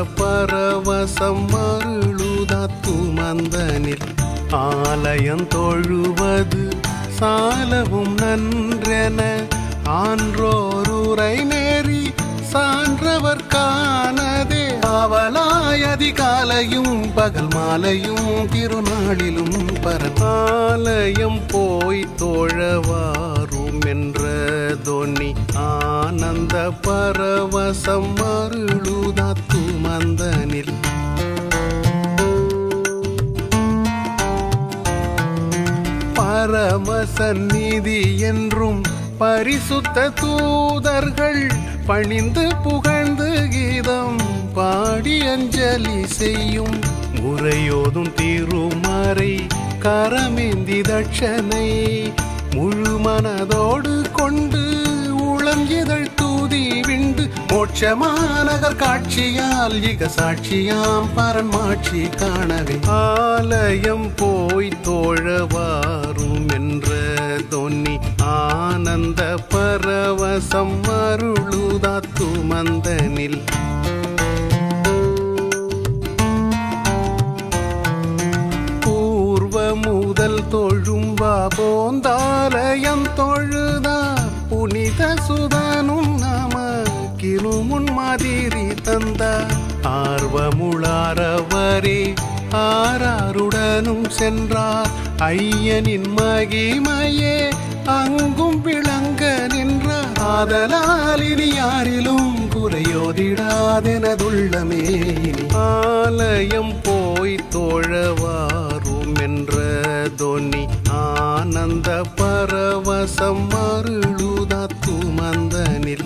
பரவசம் அருளுதாத்து மந்தனில் ஆலயம் தொழுவது சாலவும் நன்றென ஆன்றோருரை நேரி சான்றவர் காணதே ஆவலாய் அதிகாலையும் பகல் மாலையும் திருநாளிலும் பரமாலயம் போய் தோழவாரும் என்ற தொனி ஆனந்த பரவசம் அருளுதாத்து மந்தனில் பரமசந்நிதி என்றும் பரிசுத்த தூதர்கள் பணிந்து புகழ்ந்து கீதம் பாடி அஞ்சலி செய்யும் முறையோதும் திருமறை கரமேந்தி தட்சணை முழு மனதோடு கொண்டு உளம் இதழ் தூதி விண்டு மோட்சமாநகர் காட்சியால் இக சாட்சியாம் பரன்மாட்சி காணவே ஆலயம் போய் தோழவாரும் என்ற தொன்னி ஆனந்த பரவசம் அருளுதாத்து மந்தனில் பூர்வ முதல் தொழும் போந்தாலயம் தொழுதா புனித சுதனும் நம கிருமுன் மாதிரி தந்தார் ஆர்வமுளாரவரே ஆராருடனும் சென்றார் ஐயனின் மகிமையே அங்கும் விளங்க நின்றார் ஆதலால் இனி யாரிலும் குறையோதிடாதெனதுள்ளமே இனி ஆலயம் போய் தோழவாரும் என்ற தொனி ஆனந்த பரவசம் அருளுதாத்து மந்தனில்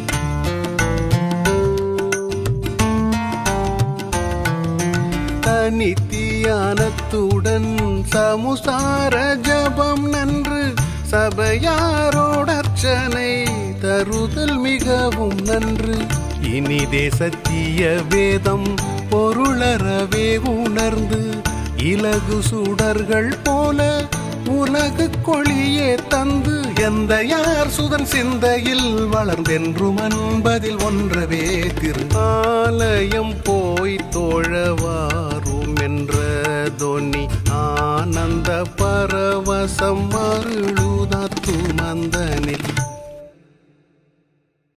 தனித்தியானத்துடன் சமுசார ஜபம் நன்று சபையாரோடர்ச்சனை தருதல் மிகவும் நன்று இனி தேசத்திய வேதம் பொருளறவே உணர்ந்து இலகு சுடர்கள் போல உலகு கொழியே தந்து எந்த யார் சுதன் சிந்தையில் வளர்ந்தென்றும் அன்பதில் ஒன்றவே திரு ஆலயம் போய் தோழவாரும் என்ற தொனி ஆனந்த பரவசம் அருளுதாத்து மந்தனில்